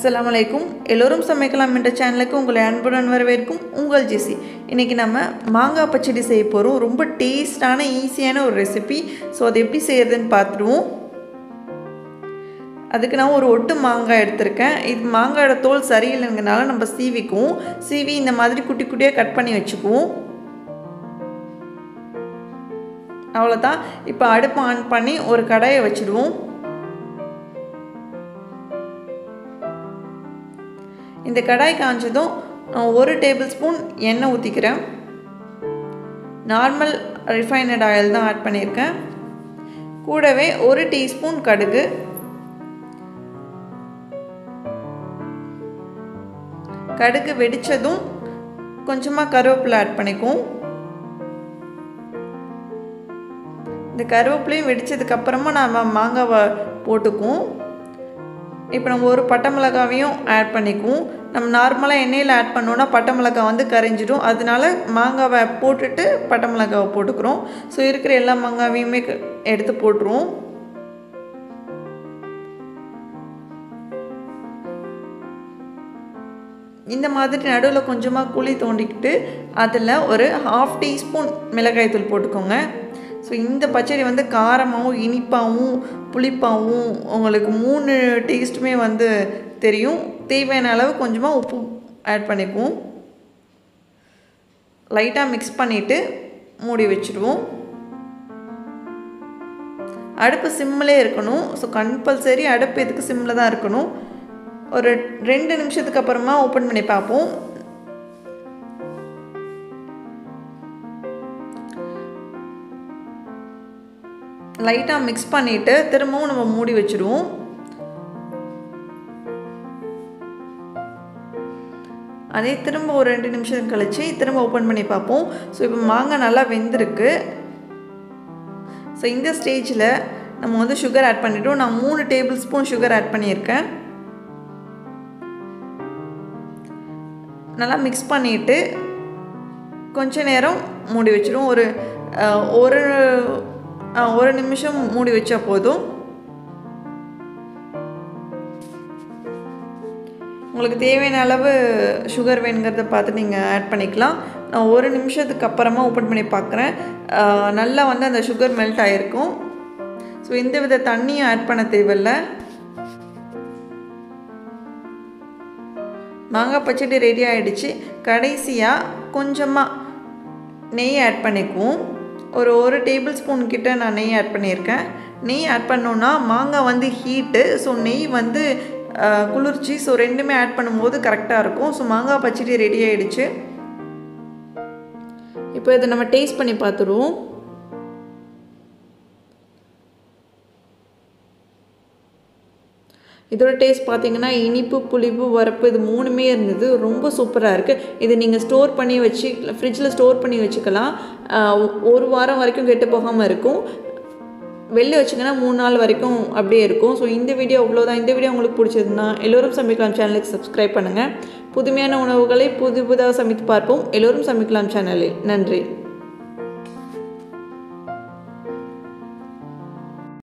அஸ்ஸலாமு அலைக்கும் எல்லோரும் சமைக்கலாம் என்ற சேனலுக்கு உங்களை அன்புடன் வரவேற்கும் உங்கள் ஜெசி இன்றைக்கி நம்ம மாங்காய் பச்சடி செய்ய போகிறோம் ரொம்ப டேஸ்டான ஈஸியான ஒரு ரெசிபி ஸோ அதை எப்படி செய்கிறதுன்னு பார்த்துருவோம் அதுக்கு நான் ஒரு ஒட்டு மாங்காய் எடுத்திருக்கேன் இது மாங்காயோட தோல் சரியில்லைங்கனால நம்ம சீவிக்குவோம் சீவி இந்த மாதிரி குட்டி குட்டியாக கட் பண்ணி வச்சுக்குவோம் அவ்வளோதான் இப்போ அடுப்பு ஆன் பண்ணி ஒரு கடாயை வச்சுடுவோம் இந்த கடாய் காஞ்சதும் நான் ஒரு டேபிள் ஸ்பூன் எண்ணெய் ஊற்றிக்கிறேன் நார்மல் ரிஃபைனட் ஆயில் தான் ஆட் பண்ணியிருக்கேன் கூடவே ஒரு டீஸ்பூன் கடுகு கடுகு வெடித்ததும் கொஞ்சமாக கருவேப்பிலை ஆட் பண்ணிக்குவோம் இந்த கருவேப்பிலையும் வெடித்ததுக்கப்புறமா நம்ம மாங்காவை போட்டுக்குவோம் இப்போ நம்ம ஒரு பட்டை மிளகாவையும் ஆட் பண்ணிக்குவோம் நம்ம நார்மலாக எண்ணெயில் ஆட் பண்ணோன்னா பட்டை மிளகாய் வந்து கரைஞ்சிடும் அதனால மாங்காவை போட்டுட்டு பட்டை மிளகாவை போட்டுக்கிறோம் ஸோ இருக்கிற எல்லா மாங்காவையுமே எடுத்து போட்டுருவோம் இந்த மாதிரி நடுவில் கொஞ்சமாக குழி தோண்டிக்கிட்டு அதில் ஒரு ஹாஃப் டீஸ்பூன் மிளகாய்த்தூள் போட்டுக்கோங்க ஸோ இந்த பச்சடி வந்து காரமாகவும் இனிப்பாகவும் புளிப்பாகவும் உங்களுக்கு மூணு டேஸ்ட்டுமே வந்து தெரியும் தேவையான அளவு கொஞ்சமாக உப்பு ஆட் பண்ணிக்குவோம் லைட்டாக மிக்ஸ் பண்ணிவிட்டு மூடி வச்சுடுவோம் அடுப்பு சிம்மிலே இருக்கணும் ஸோ கம்பல்சரி அடுப்பு எதுக்கு சிம்மில் தான் இருக்கணும் ஒரு ரெண்டு நிமிஷத்துக்கு அப்புறமா ஓப்பன் பண்ணி பார்ப்போம் லைட்டாக மிக்ஸ் பண்ணிவிட்டு திரும்பவும் நம்ம மூடி வச்சுடுவோம் அதே திரும்ப ஒரு ரெண்டு நிமிஷம் கழித்து திரும்ப ஓப்பன் பண்ணி பார்ப்போம் ஸோ இப்போ மாங்காய் நல்லா வெந்திருக்கு ஸோ இந்த ஸ்டேஜில் நம்ம வந்து சுகர் ஆட் பண்ணிட்டோம் நான் மூணு டேபிள் ஸ்பூன் சுகர் ஆட் பண்ணியிருக்கேன் நல்லா மிக்ஸ் பண்ணிவிட்டு கொஞ்ச நேரம் மூடி வச்சிடும் ஒரு ஒரு ஒரு நிமிஷம் மூடி வச்சா போதும் உங்களுக்கு தேவையான அளவு சுகர் வேணுங்கிறத பார்த்து நீங்கள் ஆட் பண்ணிக்கலாம் நான் ஒரு நிமிஷத்துக்கு அப்புறமா ஓப்பன் பண்ணி பார்க்குறேன் நல்லா வந்து அந்த சுகர் மெல்ட் ஆகிருக்கும் ஸோ எந்த வித தண்ணியும் ஆட் பண்ண தேவையில்லை மாங்காய் பச்சடி ரெடி ஆகிடுச்சு கடைசியாக கொஞ்சமாக நெய் ஆட் பண்ணிக்குவோம் ஒரு ஒரு டேபிள் ஸ்பூன் கிட்ட நான் நெய் ஆட் பண்ணியிருக்கேன் நெய் ஆட் பண்ணோன்னா மாங்காய் வந்து ஹீட்டு ஸோ நெய் வந்து குளிர்ச்சி ஸோ ரெண்டுமே ஆட் பண்ணும்போது கரெக்டாக இருக்கும் ஸோ மாங்காய் பச்சடி ரெடி ஆகிடுச்சு இப்போ இதை நம்ம டேஸ்ட் பண்ணி பார்த்துருவோம் இதோட டேஸ்ட் பார்த்தீங்கன்னா இனிப்பு புளிப்பு வரப்பு இது மூணுமே இருந்தது ரொம்ப சூப்பராக இருக்குது இது நீங்கள் ஸ்டோர் பண்ணி வச்சு ஃப்ரிட்ஜில் ஸ்டோர் பண்ணி வச்சுக்கலாம் ஒரு வாரம் வரைக்கும் கெட்டு போகாமல் இருக்கும் வெளில வச்சிங்கன்னா மூணு நாள் வரைக்கும் அப்படியே இருக்கும் ஸோ இந்த வீடியோ அவ்வளோதான் இந்த வீடியோ உங்களுக்கு பிடிச்சதுன்னா எல்லோரும் சமைக்கலாம் சேனலுக்கு சப்ஸ்கிரைப் பண்ணுங்கள் புதுமையான உணவுகளை புது புதாக சமைத்து பார்ப்போம் எல்லோரும் சமைக்கலாம் சேனலில் நன்றி